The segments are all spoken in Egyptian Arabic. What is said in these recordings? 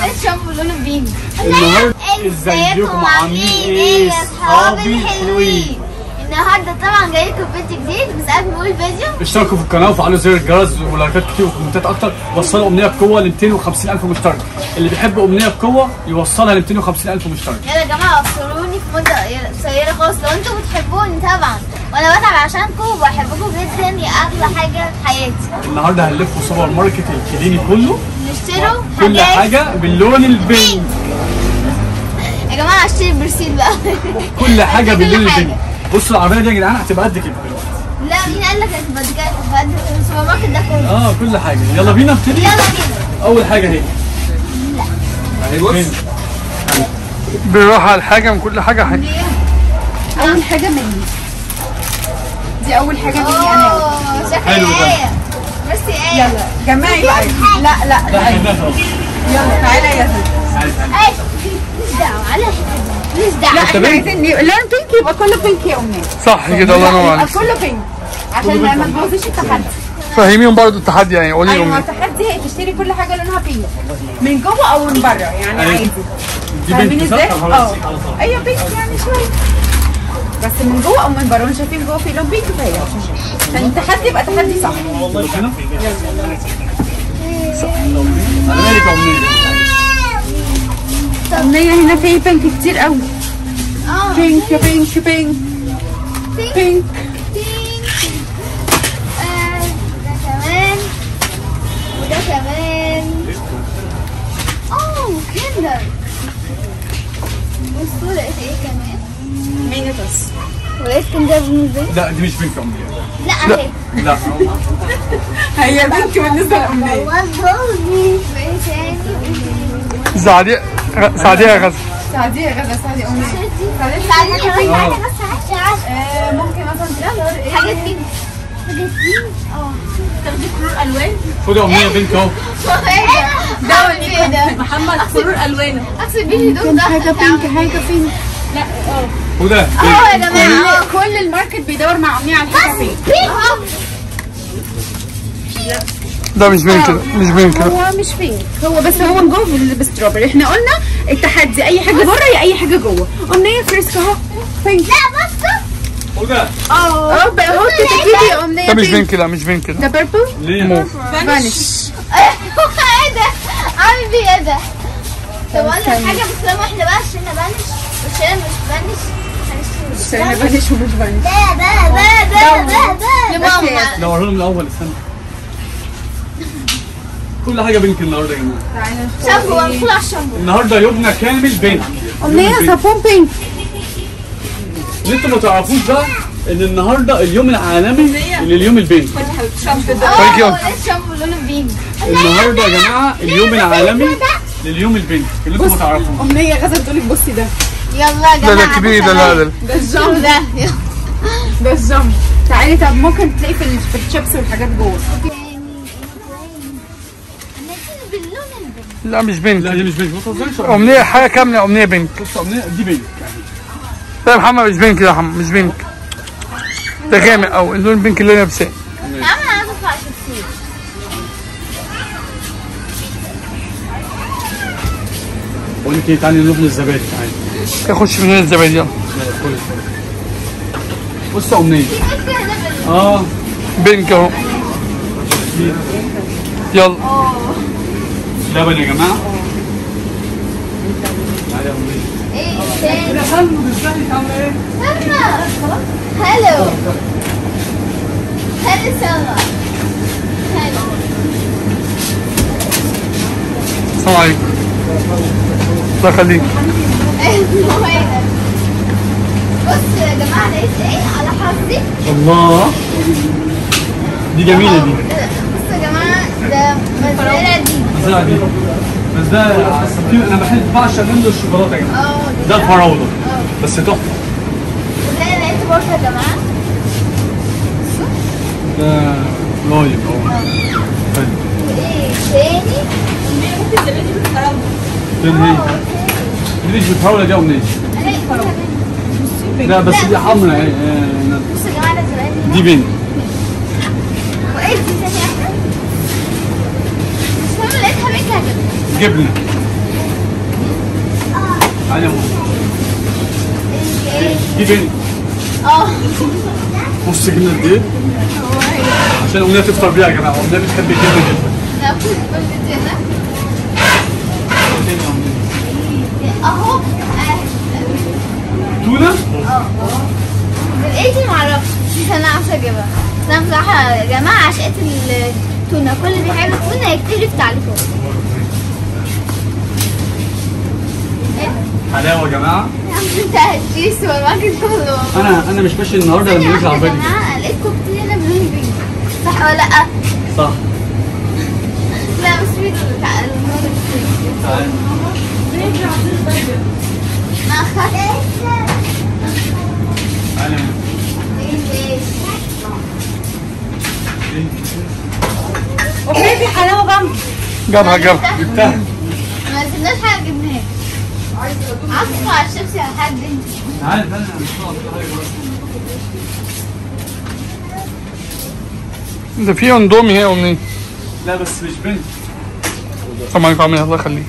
لقيت شامبو لونه بينك النهارده ازيكم عاملين ايه يا اصحابي الحلوين النهارده طبعا جاي لكم فيديو جديد بس قبل ما اقول الفيديو اشتركوا في القناه وفعلوا زر الجرس ولايكات كتير وكومنتات اكتر وصلوا امنيه بقوه ل 250 الف مشترك اللي بيحب امنيه بقوه يوصلها ل 250 الف مشترك يلا يا جماعه وصلوني في مده قصيره خالص لو انتم بتحبوني طبعا وانا بتعب عشانكم وبحبكم جدا يا اغلى حاجه في حياتي النهارده هنلف سوبر ماركت الكليني كله نشتروا كل حاجات حاجه باللون البينك يا جماعه اشتري برسيد بقى كل حاجه كل باللون حاجة. البينك بصوا العربيه دي يا جدعان هتبقى قد كده لا مين قال لك هتبقى دي كده هتبقى قد السوبر ماركت ده كله اه كل حاجه يلا بينا نبتدي يلا بينا اول حاجه اهي اهي بص بنروح على الحاجة من كل حاجة حاجة اول حاجه مني دي اول حاجه مني انا اوه شكلها حلو ده. ايه بس ايه يلا جمعي بقى لا لا ده حاجه ده يلا تعالى يا زلمه تعالي تعالي ايه مش دعوه على الحته دي مش لا دعوه احنا عايزين لون بينك يبقى كله بينك يا امنيه صح كده الله ينور يبقى عليك كله بينك عشان ما تبوظيش التحدي فهميهم برضو التحدي يعني قولي ايوه لهم التحدي هي تشتري كل حاجه لونها بينك من جوه او من بره يعني أيوة. عادي دي فاهمين بنت ازاي؟ صح؟ اه خلاص. ايوه بينك يعني شويه بس من جوه او من بره وانتوا شايفين جوه في لون بينك فهي عشان التحدي يبقى تحدي صح هنا انا مالك يا امنيه امنيه هنا في بينك كتير قوي اه بينك بينك بينك بينك بينك آه، ده كمان وده كمان اوه كندر بصوا لقيت ايه كمان مينيتوس ولقيت كندر بالنسبه لي لا دي مش بنت يا امنيه لا اهي لا هي بنت بالنسبه لامنيه وايه تاني سعدية سعدية يا غزة سعديه يا غدا سعديه امنيه تعالي بس حاجه بس عايزه آه، ممكن مثلا تختار حاجات دي حاجات دي اه تاخدي كرور الوان خد يا امنيه بنت اهو ده ولا ايه ده محمد كرور الوانه اغسل بيه هدوم ده حاجه بينك حاجه بينك لا اه وده اه يا جماعه كل كل الماركت بيدور مع امنيه على حاجه بينك بينك ده مش بين كده مش بين كده هو مش بينك هو بس هو من جوه بال- بستروبري احنا قلنا التحدي اي حاجه بره يا اي حاجه جوه امنيه فريسك اهو بينك لا بص وده اه بقى اهو تتكتبي يا امنيه ده مش بين بينك كده مش بين كده ده بيربل ليه فانيش ايه ده عامل بيه ايه ده طب اقول لك حاجه بس لما احنا بقى عشان بانش عشان مش بانش هنشتري عشان فانيش ومش فانيش ده ده ده ده ده لماما لا وريهم الاول استنى كل حاجه بنك النهارده يا جماعه شامبو ندخل على الشامبو النهارده يومنا كامل بنك امنيه صابون بينك اللي انتوا ما تعرفوش بقى ان النهارده اليوم العالمي لليوم البنك طيب يلا. اه لقيت شامبو لونه بينك النهارده يا جماعه اليوم العالمي لليوم البنك اللي انتوا ما تعرفوش امنيه غزه تقولك بصي ده يلا يا ده جماعه ده كبير ده لا ده ده الجامب ده ده الجامب تعالي طب ممكن تلاقي في ال- في الشيبس والحاجات جوه باللون البنك لا مش بين لا كده دي مش بنك ما تهزرش أمنية حاجة كاملة أمنية بينك بص يا امنيه دي بنك لا يا محمد مش بينك كده يا محمد مش بينك ده غامق أوي اللون البينك اللي أنا لابساه يا عم انا عايزه اطلع شخصيه بقول لك ايه تعالي نروح للزبادي تعالي اخش من هنا الزبادي يلا يلا كل بص يا امنيه اه بينك أهو يلا لبن يا جماعه تعالي يا امنيه ايه تاني يا سلمى ازيك عامله ايه؟ هلو هلو سلمى هلو السلام عليكم الله يخليك بص يا جماعه لقيت ايه على حظي الله دي جميله دي بصوا يا جماعه ده مزرعه دي الزرع دي بس ده عصافير انا بحب بعشق منه الشوكولاته يا جماعه اه ده الفراوله بس تحفه وده لقيت برضه يا جماعه ده رايب اهو حلو وايه تاني فين هي؟ دي مش بالفراوله دي يا امنيه لا بس دي حمرا اهي آه، بصوا يا جماعه ده زرعه دي بنت وايه دي تاني احسن بس انا لقيتها بيك عجبتني جبنه تعالي يا ماما ايه دي بنت اه بص جبنا قد ايه عشان امنيه تفطر بيها يا جماعه امنيه بتحب الجبنه جدا لا كنت بلبس هنا تاني يا أمنية. اهو آه. تونه لقيتي معرفش بس انا عارفه اجيبها بس انا بصراحه يا جماعه عشقت التونه كل اللي بيحب التونه يكتب لي في تعليقات حلاوه يا جماعه يا عم انت هتشتري السوبر ماركت كله انا انا مش ماشي النهارده لما يا نيجي العربيه دي جماعه لقيت كوكتيل هنا بلون بينك صح ولا لا؟ صح لا مش بينك بتاع اللون البينك. تعالي ما خدتش تعالي يا أمنية. اوكي في حلاوه بامبي جابها جابها جبتها ما نزلناش حاجه جبناها عصفة على الشيبسي يا حاج انت تعالي تعالي أنا مش هقعد في حاجة دلوقتي. ده في اندومي هي امنيه لا بس مش بنت طبعا يطعمها الله يخليك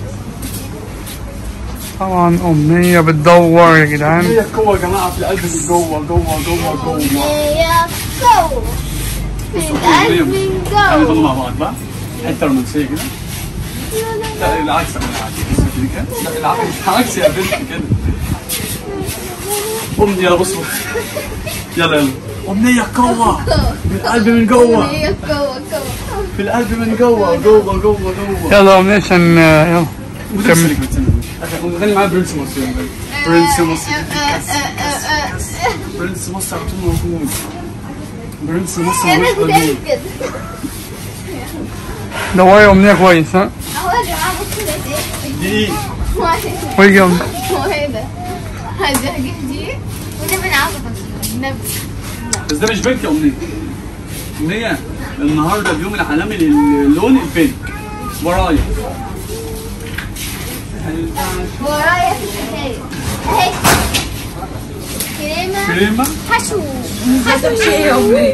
طبعا امنيه بتدور يا جدعان هي القوه يا جماعه في القلب من جوه جوه جوه جوه يا قوة في القلب من تعالي جوه نضل مع بعض بقى حته رومانسيه كده لا العكس يا العكس بص كده كده. لا العكس العكس يا بنت كده امنيه يلا بص بص يلا يلا امنيه قوه في القلب من جوه هي قوة قوة في القلب من جوه جوه جوه جوه يلا امنيه عشان يلا كمل غني معايا برنس مصر يلا. برنس مصر برنس مصر على طول موجود برنس مصر يا مش ناس موجود بتعمل كده دوري امنيه كويس ها اهو يا جماعة بصوا لقيت ايه دي ايه؟ واحد ويجي أمنية. هو ايه ده؟ هجيب دي وده من عظمة النبي بس ده مش بنك يا امنيه امنيه النهارده اليوم العالمي للون البينك ورايا ورايا في الحكاية اهي كريمة كريمه حشو حشو ايه يا امنيه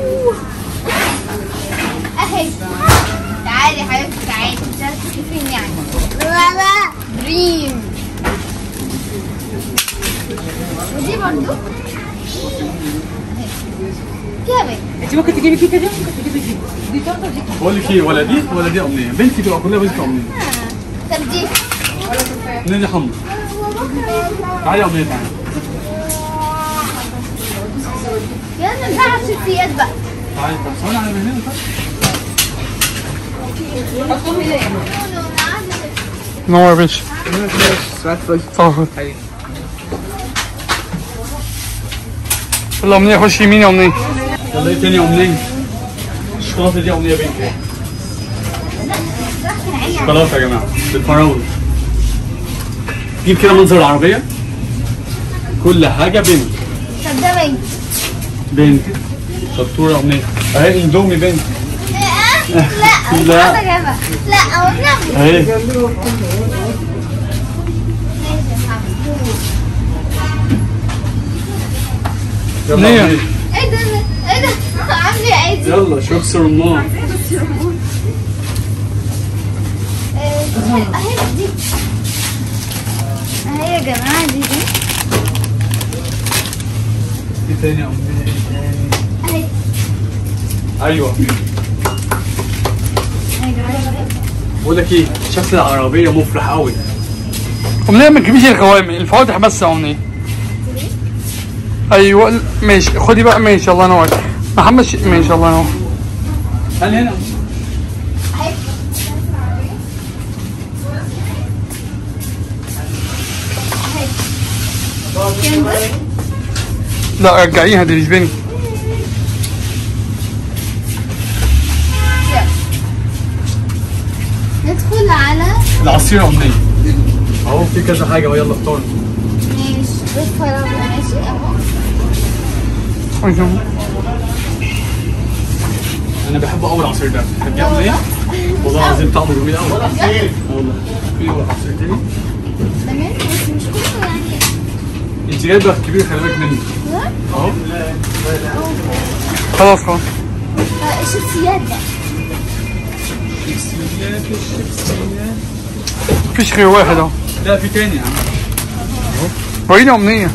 اهي تعالي يا حبيبتي تعالي مش عارفة فين يعني بابا دريم ودي برضو كامل انت ممكن تجيبي كيكه دي ممكن تجيبي دي دي تورته ودي بقول لك ايه ولا دي ولا دي امنيه بنتي تبقى كلها بنت امنيه طب دي امنيه دي حمرا تعالي يا امنيه تعالي يلا نلعب شخصيات بقى تعالي طب ثواني على من هنا طيب حطهم هنا نور يا باشا طاقت يلا امنيه خش يمين يا امنيه يلا ايه تاني يا امنيه الشوكولاته دي يا امنيه بنت شوكولاته يا جماعه بالفراوله جيب كده منظر العربيه كل حاجه بنت طب ده بنت بنت شطوره يا امنيه اهي اندومي بنت لا مش لا. عايزة اجيبها لا هو بنعمل اهي يلا ليه؟ يا أمنية. ايه ده ايه ده عامل ايه عادي يلا شوكس رمان اهي دي اهي يا جماعه دي دي ايه تاني يا امنيه ايه تاني اهي ايوه اهي يا جماعه بقول لك ايه شكل العربيه مفرح قوي امنيه ما تجيبيش القوائم الفواتح بس يا امنيه ايوه ماشي خدي بقى ماشي الله ينور محمد ش... ماشي الله ينور هل هنا اهي اهي كام بس لا رجعيها دي مش بنت ندخل على العصير يا امنيه اهو في كذا حاجه ويلا اختار ماشي بيت فراولة ماشي اهو ماشي. انا بحب قوي العصير ده بتحبيه يا امنيه والله العظيم طعمه جميل قوي والله في عصير تاني تمام بس مش كله يعني انت جايبه كبير خلي بالك مني ها؟ اهو خلاص خلاص آه، الشخصيات ده مفيش غير واحد اهو لا في تاني يا عم وريني امنيه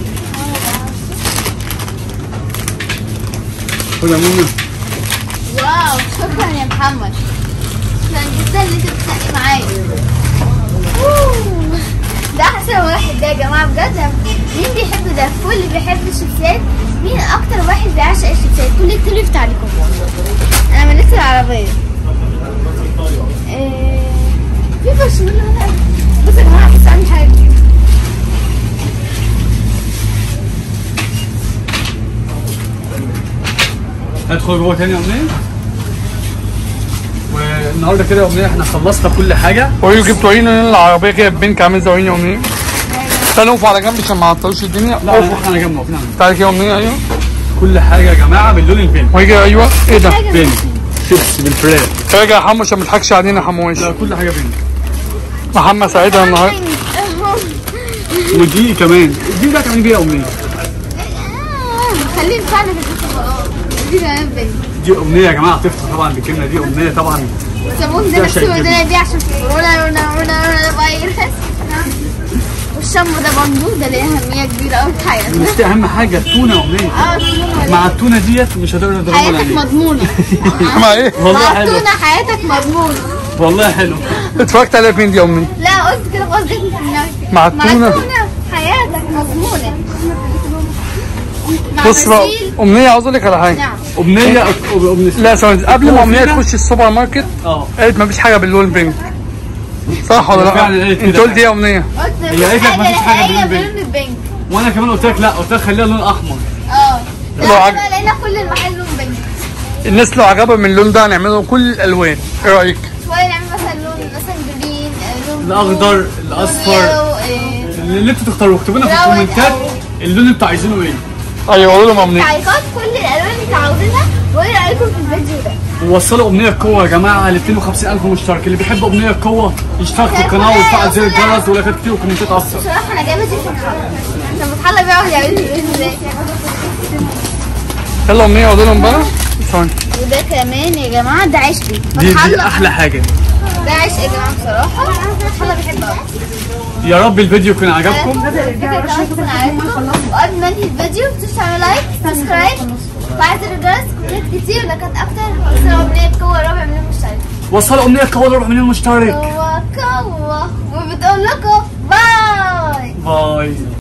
خد يا منى واو شكرا يا محمد شكرا جدا اللي انت بتتخانقي معايا أوه، ده احسن واحد ده يا جماعه بجد مين بيحب ده كل اللي بيحب الشيبسات مين اكتر واحد بيعشق الشيبسات كل اكتبوا في تعليقات انا مليت العربيه إيه، في برشلونه هنا بصوا يا جماعه بس عندي حاجه هندخل جوه تاني يا امنيه والنهارده كده يا امنيه احنا خلصنا كل حاجه وريني جبت وريني العربيه كده بينك عامل زي وريني امنيه تعالى نقف على جنب عشان ما عطلوش الدنيا لا اقف احنا جنب واقفين على جنب. تعالى كده امنيه ايوه كل حاجه يا جماعه باللون البينك ويجي ايوه ايه ده حاجه بينك شيبس بالفراخ راجع يا حمو عشان ما تضحكش علينا يا حمو لا كل حاجه بينك محمد سعيدة النهارده ودي كمان دي بقى كمان بيها امنيه خليه ينفعنا في الجسم خلاص دي كمان بنت دي امنيه يا جماعه تفرح طبعا بالكلمه دي امنيه طبعا سابون ده ده نفس شيء الودانة دي عشان كورونا رونا رونا رونا فيروس والشامبو ده برضه ده ليه أهمية كبيرة أوي في حياتنا بس دي اهم حاجه التونه يا امنيه اه التونة مع التونه ديت مش هتقدر تضربها حياتك عليك مضمونة مع ايه والله مع حلو التونة حياتك مضمونة والله حلو اتفرجت عليها فين دي يا امي لا قلت كده خلاص جت في دماغي مع مع التونة التونة حياتك مضمونة مع بص بقى برسيل امنيه عاوز اقول لك على حاجه نعم امنيه امنيه لا ثواني قبل ما امنيه فينا؟ تخش السوبر ماركت اه قالت مفيش حاجه باللون بينك صح ولا لا؟ فعلا قالت انت كده قلت ايه يا امنيه؟ قلت هي قالت لك مفيش حاجة نهائية باللون بلون البنك وانا كمان قلت لك لا قلت لك خليها لون احمر اه لو لا عج- بقى لقينا كل المحل لون بنك الناس لو عجبهم اللون ده هنعمله كل الالوان ايه رايك؟ شوية نعمل مثلا لون مثلا جرين آه، لون الاخضر لون الاصفر يلو، آه، اللي انتوا تختاروه اكتبوا لنا في براون الكومنتات أو- اللون اللي انتوا عايزينه ايه ايوه قولوا لهم يا امنيه تعليقات كل الالوان اللي انتوا عاوزينها وايه رايكم في الفيديو ده ووصلوا امنيه القوه يا جماعه ل 250000 مشترك اللي بيحب امنيه القوه يشترك في القناه ويفعل زر الجرس ولايكات كتير وكومنتات اكتر بصراحه انا جايبه دي في الحلقه عشان بتحلى بيقعد يعمل لي الفيديو ازاي يلا امنيه قولوا لهم بقى ثواني وده كمان يا جماعه ده عشقي دي دي بتحلى- احلى حاجه ده عشق يا جماعه بصراحه بتحلى بحبه قوي يا رب الفيديو يكون عجبكم وقبل ما انهي الفيديو تنسوا تعملوا لايك سبسكرايب وفعل زر الجرس كومنتات كتير لكانت اكتر وصلوا امنيه بقوه ربع مليون مشترك وصلوا امنيه القوه ل 4 مليون مشترك قوه قوه وبتقول لكم باي باي